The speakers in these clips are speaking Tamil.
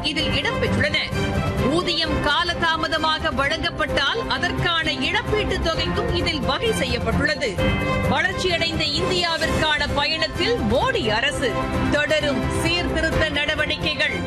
இதில் இடம்பெற்றுள்ளன ஊதியம் காலதாமதமாக வழங்கப்பட்டால் அதற்கான இழப்பீட்டுத் தொகைக்கும் இதில் வகை செய்யப்பட்டுள்ளது வளர்ச்சியடைந்த இந்தியாவிற்கான பயணத்தில் மோடி அரசு தொடரும் சீர்திருத்த நடவடிக்கைகள்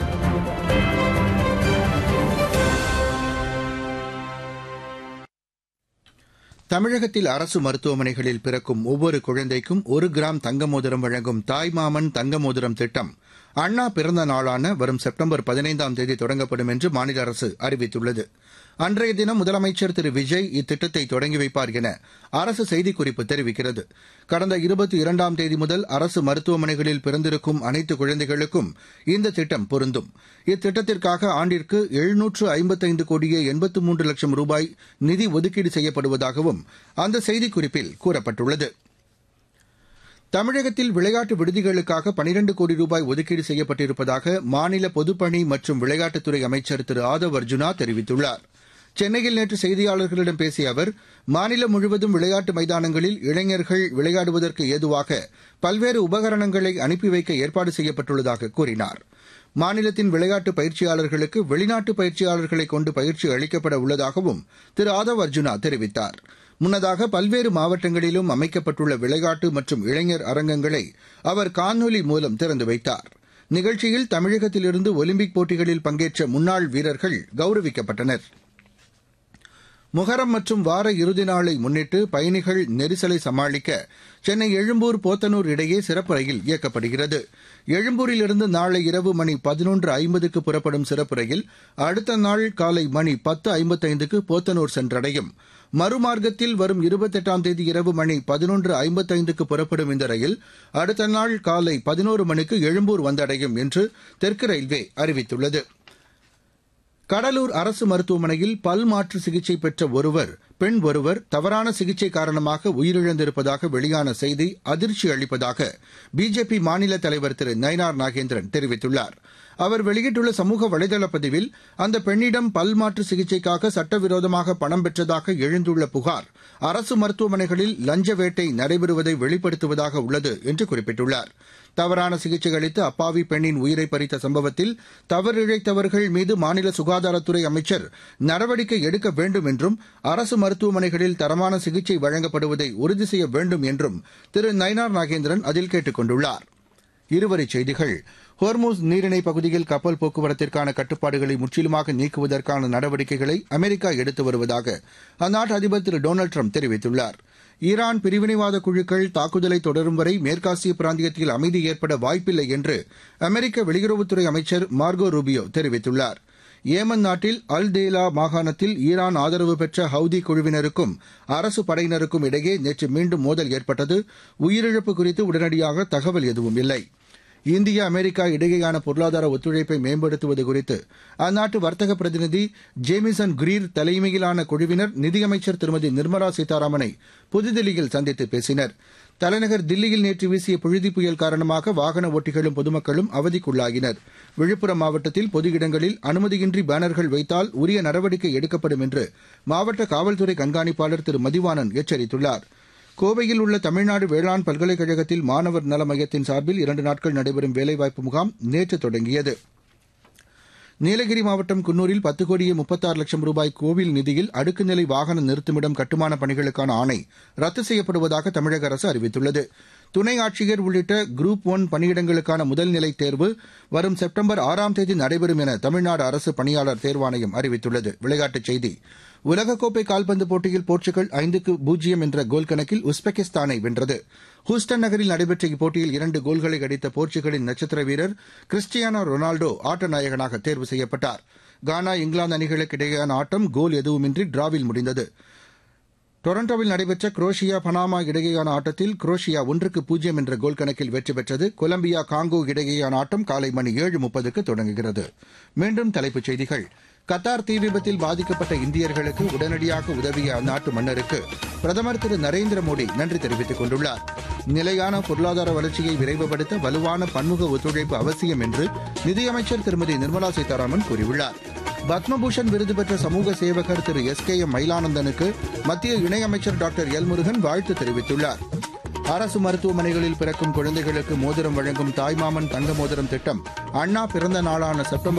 தமிழகத்தில் அரசு மருத்துவமனைகளில் பிறக்கும் ஒவ்வொரு குழந்தைக்கும் ஒரு கிராம் தங்க மோதிரம் வழங்கும் தாய்மாமன் தங்க மோதிரம் திட்டம் அண்ணா பிறந்த நாளான வரும் செப்டம்பர் பதினைந்தாம் தேதி தொடங்கப்படும் என்று மாநில அரசு அறிவித்துள்ளது அன்றைய தினம் முதலமைச்சர் திரு விஜய் இத்திட்டத்தை தொடங்கி வைப்பார் என அரசு செய்திக்குறிப்பு தெரிவிக்கிறது கடந்த இருபத்தி இரண்டாம் தேதி முதல் அரசு மருத்துவமனைகளில் பிறந்திருக்கும் அனைத்து குழந்தைகளுக்கும் இந்த திட்டம் பொருந்தும் இத்திட்டத்திற்காக ஆண்டிற்கு எழுநூற்று ஐம்பத்தைந்து கோடியே எண்பத்து மூன்று லட்சம் ரூபாய் நிதி ஒதுக்கீடு செய்யப்படுவதாகவும் அந்த செய்திக்குறிப்பில் கூறப்பட்டுள்ளது தமிழகத்தில் விளையாட்டு விடுதிகளுக்காக பனிரண்டு கோடி ரூபாய் ஒதுக்கீடு செய்யப்பட்டிருப்பதாக மாநில பொதுப்பணி மற்றும் விளையாட்டுத்துறை அமைச்சர் திரு ஆதவ் அர்ஜுனா தெரிவித்துள்ளார் சென்னையில் நேற்று செய்தியாளர்களிடம் பேசிய அவர் மாநிலம் முழுவதும் விளையாட்டு மைதானங்களில் இளைஞர்கள் விளையாடுவதற்கு ஏதுவாக பல்வேறு உபகரணங்களை அனுப்பி வைக்க ஏற்பாடு செய்யப்பட்டுள்ளதாக கூறினார் மாநிலத்தின் விளையாட்டு பயிற்சியாளர்களுக்கு வெளிநாட்டு பயிற்சியாளர்களை கொண்டு பயிற்சி அளிக்கப்பட உள்ளதாகவும் திரு ஆதவ் அர்ஜுனா தெரிவித்தார் முன்னதாக பல்வேறு மாவட்டங்களிலும் அமைக்கப்பட்டுள்ள விளையாட்டு மற்றும் இளைஞர் அரங்கங்களை அவர் காணொலி மூலம் திறந்து வைத்தார் நிகழ்ச்சியில் தமிழகத்திலிருந்து ஒலிம்பிக் போட்டிகளில் பங்கேற்ற முன்னாள் வீரர்கள் கௌரவிக்கப்பட்டனர் முகரம் மற்றும் வார இறுதி நாளை முன்னிட்டு பயணிகள் நெரிசலை சமாளிக்க சென்னை எழும்பூர் போத்தனூர் இடையே சிறப்பு ரயில் இயக்கப்படுகிறது எழும்பூரிலிருந்து நாளை இரவு மணி பதினொன்று ஐம்பதுக்கு புறப்படும் சிறப்பு ரயில் அடுத்த நாள் காலை மணி பத்து ஐம்பத்தைந்துக்கு போத்தனூர் சென்றடையும் மறுமார்க்கத்தில் வரும் இருபத்தெட்டாம் தேதி இரவு மணி பதினொன்று ஐம்பத்தைந்துக்கு புறப்படும் இந்த ரயில் அடுத்த நாள் காலை பதினோரு மணிக்கு எழும்பூர் வந்தடையும் என்று தெற்கு ரயில்வே அறிவித்துள்ளது கடலூர் அரசு மருத்துவமனையில் பல் மாற்று சிகிச்சை பெற்ற ஒருவர் பெண் ஒருவர் தவறான சிகிச்சை காரணமாக உயிரிழந்திருப்பதாக வெளியான செய்தி அதிர்ச்சி அளிப்பதாக பிஜேபி மாநில தலைவர் திரு நயினார் நாகேந்திரன் தெரிவித்துள்ளார் அவர் வெளியிட்டுள்ள சமூக வலைதள பதிவில் அந்த பெண்ணிடம் பல் மாற்று சிகிச்சைக்காக சட்டவிரோதமாக பணம் பெற்றதாக எழுந்துள்ள புகார் அரசு மருத்துவமனைகளில் லஞ்ச வேட்டை நடைபெறுவதை வெளிப்படுத்துவதாக உள்ளது என்று குறிப்பிட்டுள்ளார் தவறான சிகிச்சை அளித்து அப்பாவி பெண்ணின் உயிரை பறித்த சம்பவத்தில் தவறிழைத்தவர்கள் மீது மாநில சுகாதாரத்துறை அமைச்சர் நடவடிக்கை எடுக்க வேண்டும் என்றும் அரசு மருத்துவமனைகளில் தரமான சிகிச்சை வழங்கப்படுவதை உறுதி செய்ய வேண்டும் என்றும் திரு நயினார் நாகேந்திரன் அதில் கேட்டுக் கொண்டுள்ளார் இருவரிச் செய்திகள் ஹோர்மூஸ் நீரிணை பகுதியில் கப்பல் போக்குவரத்திற்கான கட்டுப்பாடுகளை முற்றிலுமாக நீக்குவதற்கான நடவடிக்கைகளை அமெரிக்கா எடுத்து வருவதாக அந்நாட்டு அதிபர் திரு டொனால்டு ட்ரம்ப் தெரிவித்துள்ளார் ஈரான் பிரிவினைவாத குழுக்கள் தாக்குதலை தொடரும் வரை மேற்காசிய பிராந்தியத்தில் அமைதி ஏற்பட வாய்ப்பில்லை என்று அமெரிக்க வெளியுறவுத்துறை அமைச்சர் மார்கோ ரூபியோ தெரிவித்துள்ளார் ஏமன் நாட்டில் அல் தேலா மாகாணத்தில் ஈரான் ஆதரவு பெற்ற ஹவுதி குழுவினருக்கும் அரசு படையினருக்கும் இடையே நேற்று மீண்டும் மோதல் ஏற்பட்டது உயிரிழப்பு குறித்து உடனடியாக தகவல் எதுவும் இல்லை இந்தியா அமெரிக்கா இடையேயான பொருளாதார ஒத்துழைப்பை மேம்படுத்துவது குறித்து அந்நாட்டு வர்த்தக பிரதிநிதி ஜேமிசன் கிரீர் தலைமையிலான குழுவினர் நிதியமைச்சர் திருமதி நிர்மலா சீதாராமனை புதுதில்லியில் சந்தித்து பேசினர் தலைநகர் தில்லியில் நேற்று வீசிய புழுதி புயல் காரணமாக வாகன ஓட்டிகளும் பொதுமக்களும் அவதிக்குள்ளாகினர் விழுப்புரம் மாவட்டத்தில் பொது இடங்களில் அனுமதியின்றி பேனர்கள் வைத்தால் உரிய நடவடிக்கை எடுக்கப்படும் என்று மாவட்ட காவல்துறை கண்காணிப்பாளர் திரு மதிவாணன் எச்சரித்துள்ளார் கோவையில் உள்ள தமிழ்நாடு வேளாண் பல்கலைக்கழகத்தில் மாணவர் நல மையத்தின் சார்பில் இரண்டு நாட்கள் நடைபெறும் வேலைவாய்ப்பு முகாம் நேற்று தொடங்கியது நீலகிரி மாவட்டம் குன்னூரில் பத்து கோடியே முப்பத்தாறு லட்சம் ரூபாய் கோவில் நிதியில் அடுக்குநிலை வாகன நிறுத்துமிடம் கட்டுமான பணிகளுக்கான ஆணை ரத்து செய்யப்படுவதாக தமிழக அரசு அறிவித்துள்ளது துணை ஆட்சியர் உள்ளிட்ட குரூப் ஒன் பணியிடங்களுக்கான முதல்நிலை தேர்வு வரும் செப்டம்பர் ஆறாம் தேதி நடைபெறும் என தமிழ்நாடு அரசு பணியாளர் தேர்வாணையம் அறிவித்துள்ளது விளையாட்டுச் செய்தி உலகக்கோப்பை கால்பந்து போட்டியில் போர்ச்சுகல் ஐந்துக்கு பூஜ்ஜியம் என்ற கோல் கணக்கில் உஸ்பெகிஸ்தானை வென்றது ஹூஸ்டன் நகரில் நடைபெற்ற இப்போட்டியில் இரண்டு கோல்களை அடித்த போர்ச்சுகலின் நட்சத்திர வீரர் கிறிஸ்டியானோ ரொனால்டோ ஆட்ட நாயகனாக தேர்வு செய்யப்பட்டார் கானா இங்கிலாந்து அணிகளுக்கு இடையேயான ஆட்டம் கோல் எதுவுமின்றி டிராவில் முடிந்தது டொரண்டோவில் நடைபெற்ற குரோஷியா பனாமா இடையேயான ஆட்டத்தில் குரோஷியா ஒன்றுக்கு பூஜ்ஜியம் என்ற கோல் கணக்கில் வெற்றி பெற்றது கொலம்பியா காங்கோ இடையேயான ஆட்டம் காலை மணி ஏழு முப்பதுக்கு தொடங்குகிறது மீண்டும் தலைப்புச் செய்திகள் கத்தார் தீ விபத்தில் பாதிக்கப்பட்ட இந்தியர்களுக்கு உடனடியாக உதவிய அந்நாட்டு மன்னருக்கு பிரதமர் திரு நரேந்திர மோடி நன்றி தெரிவித்துக் கொண்டுள்ளார் நிலையான பொருளாதார வளர்ச்சியை விரைவுபடுத்த வலுவான பன்முக ஒத்துழைப்பு அவசியம் என்று நிதியமைச்சர் திருமதி நிர்மலா சீதாராமன் கூறியுள்ளார் பத்மபூஷன் விருது பெற்ற சமூக சேவகர் திரு எஸ் கே எம் மயிலானந்தனுக்கு மத்திய இணையமைச்சர் டாக்டர் எல் முருகன் வாழ்த்து தெரிவித்துள்ளார் அரசு மருத்துவமனைகளில் பிறக்கும் குழந்தைகளுக்கு மோதிரம் வழங்கும் தாய்மாமன் தங்க மோதிரம் திட்டம் அண்ணா பிறந்த நாளான செப்டம்பர்